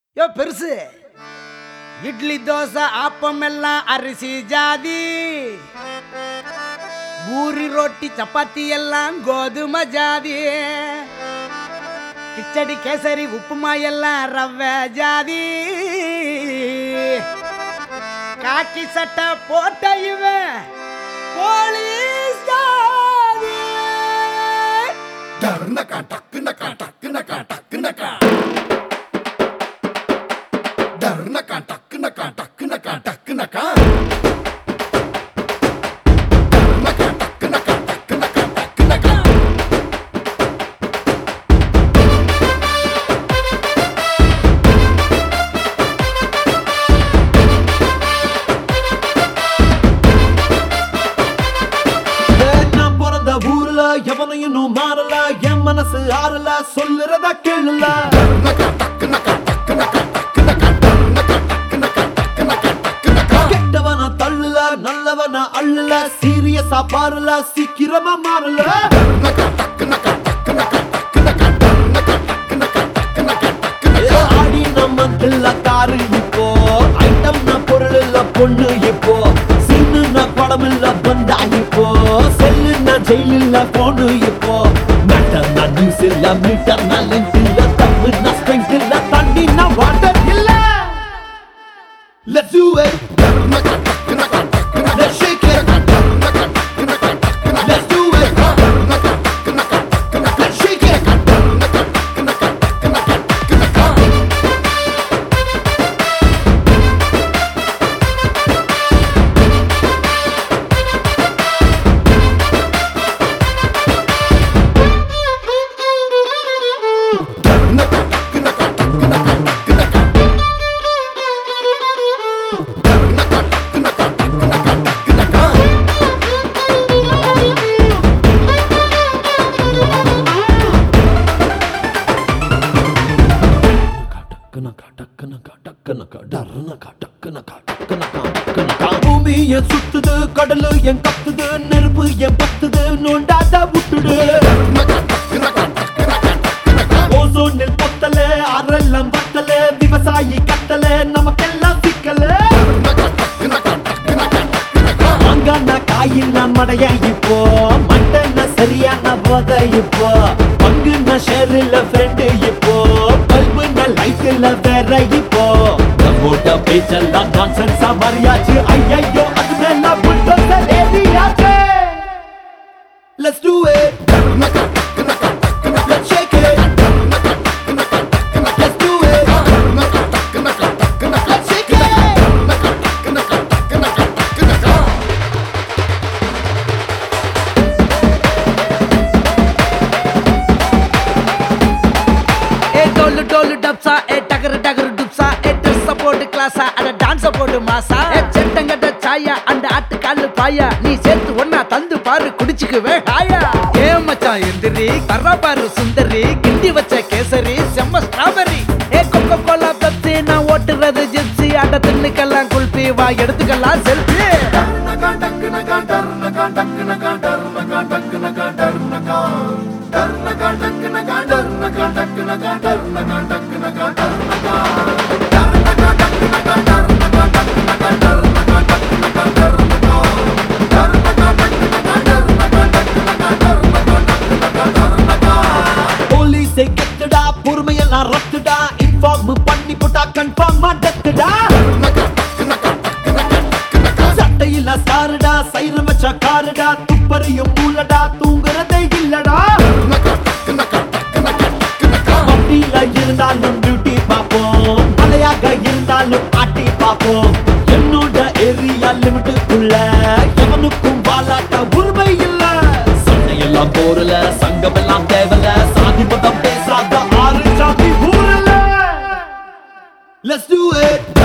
யோ பெருசு இட்லி தோசை ஆப்பம் எல்லாம் அரிசி ஜாதி பூரி ரொட்டி சப்பாத்தி எல்லாம் கோதுமை ஜாதி கிச்சடி கேசரி உப்புமா எல்லாம் ரவை ஜாதி காக்கி சட்டை போட்ட இவன் போலீஸ் ஜாதி டர்னக்கா டக்குனக்கா டக்குனக்கா டக்குனக்கா டர்னக்கா டக்குனக்கா டக்குனக்கா டக்குனக்கா டர்னக்கா டக்குனக்கா டக்குனக்கா டக்குனக்கா நான் பிறந்த ஊர்ல எவனும் இன்னும் மாறல என் மனசு ஆறல சொல்லுறத கேளுல டர்னக்கா டக்குனக்கா டக்குனக்கா டக்குனக்கா டர்னக்கா டக்குனக்கா டக்குனக்கா டக்குனக்கா கெட்டவன தள்ளுல நல்லவன அள்ளுல சீரியஸா பாருல சீக்கிரமா மாறல டர்னக்கா டக்குனக்கா டக்குனக்கா டக்குனக்கா டர்னக்கா டக்குனக்கா டக்குனக்கா டக்குனக்கா ஆடி நம்ம தில்ல காரு இப்போ ஐட்டம் நான் பொருள் இல்ல பொண்ணு இப்போ சின்ன நான் படம் இல்ல பந்தா இப்போ செல்லு நான் ஜெயில் இல்ல போனு இப்போ மேட்டர் நான் நியூஸ் இல்ல மீட்டர் நான் லென்த் இல்ல தப்பு நான் ஸ்ட்ரென்த் இல்ல தண்ணி நான் வாட்டர் இல்ல Let's do it. டர்னக்கா டக்குனக்கா டக்குனக்கா Let's shake it. டர்னக்கா டக்குனக்கா டக்குனக்கா Let's do it. டர்னக்கா டக்குனக்கா டக்குனக்கா Let's shake it. டர்னக்கா டக்குனக்கா டக்குனக்கா டக்குனக்கா டர்னக்கா டக்குனக்கா டக்குனக்கா டக்குனக்கா டர்னக்கா டக்குனக்கா டக்குனக்கா டக்குனக்கா பூமி என் சுத்துது கடலு என் கத்துது நெருப்பு என் பத்துது நோண்டாத விட்டுடு டர்னக்கா டக்குனக்கா டக்குனக்கா டக்குனக்கா ஓசோனில் பொத்தல அரெல்லாம் பத்தல விவசாயி கத்தல நமக்கெல்லாம் சிக்கல டர்னக்கா டக்குனக்கா டக்குனக்கா டக்குனக்கா அங்கான காயில்ல மடைய இப்போ மண்டன சரியான போத இப்போ பங்குன ஷேர்ல ஃப்ரெண்டு இப்போ பல்புன லைட்ல வேற இப்போ நம்மோட பேச்செல்லாம் நான்சென்ஸா மாறியாச்சு ஐயையோ அது மேல புல்டோசர் ஏறியாச்சு Let's do it. டர்னக்கா டக்குனக்கா டக்குனக்கா Let's shake it. டர்னக்கா டக்குனக்கா டக்குனக்கா Let's do it. டர்னக்கா டக்குனக்கா டக்குனக்கா Let's shake it. டர்னக்கா டக்குனக்கா டக்குனக்கா டக்குனக்கா ஏ டோலு டோலு டப்ஸா ஏ டகரு டகரு டுப்ஸா ஏ ட்ரெஸ் சப்போர்ட் கிளாஸா அட டான்ஸ் சப்போர்ட் மாசா ஏ செட்டங்கட்ட சாயா அந்த ஆட்டு காலு பாயா நீ சேர்த்து ஒன்னா தந்து பாரு குடிச்சுக்குவே ஹாயா ஏ மச்சான் எந்திரி கர்ரா பாரு சுந்தரி கிண்டி வச்ச கேசரி செம்ம ஸ்ட்ராபெரி ஏ கொக்கோ கோலா பெப்சி நான் ஓட்டுறது ஜிப்சி அட தின்னுக்கெல்லாம் குல்பி வா எடுத்துக்கலாம் செல்ஃபி டர்னக்கா டக்குனக்கா டர்னக்கா டக்குனக்கா டர்னக்கா டக்குனக்கா டர்னக்கா டர்னக்கா டக்குனக்கா டர்னக்கா டக்குனக்கா டர்னக்கா டக்குனக்கா டர்னக்கா டர்னக்கா டக்குனக்கா டர்னக்கா டக்குனக்கா டர்னக்கா டக்குனக்கா டர்னக்கா டர்னக்கா டக்குனக்கா டர்னக்கா டக்குனக்கா டர்னக்கா டக்குனக்கா டர்னக்கா போலீஸை கெத்துடா பொறுமையெல்லாம் ரத்துடா இன்ஃபார்ம் பண்ணி போட்டா கன்ஃபார்ம் டத்துடா டர்னக்கா டக்குனக்கா டக்குனக்கா டக்குனக்கா சட்டையில சாருடா சைரம் வச்ச காருடா துப்பறியும் மூலடா தூங்குறதே இல்லடா டர்னக்கா டக்குனக்கா டக்குனக்கா டக்குனக்கா வண்டியில இருந்தாலும் டியூட்டி பார்ப்போம் மலையாக இருந்தாலும் ஆட்டி பார்ப்போம் என்னோட ஏரியா லிமிட்டுக்குள்ள எவனுக்கும் வாலாட்ட உரிமை இல்ல சண்டையெல்லாம் போரல சங்கமெல்லாம் தேவல சாதி மதம் பேசாத ஆறு சாதி ஊரல Let's do it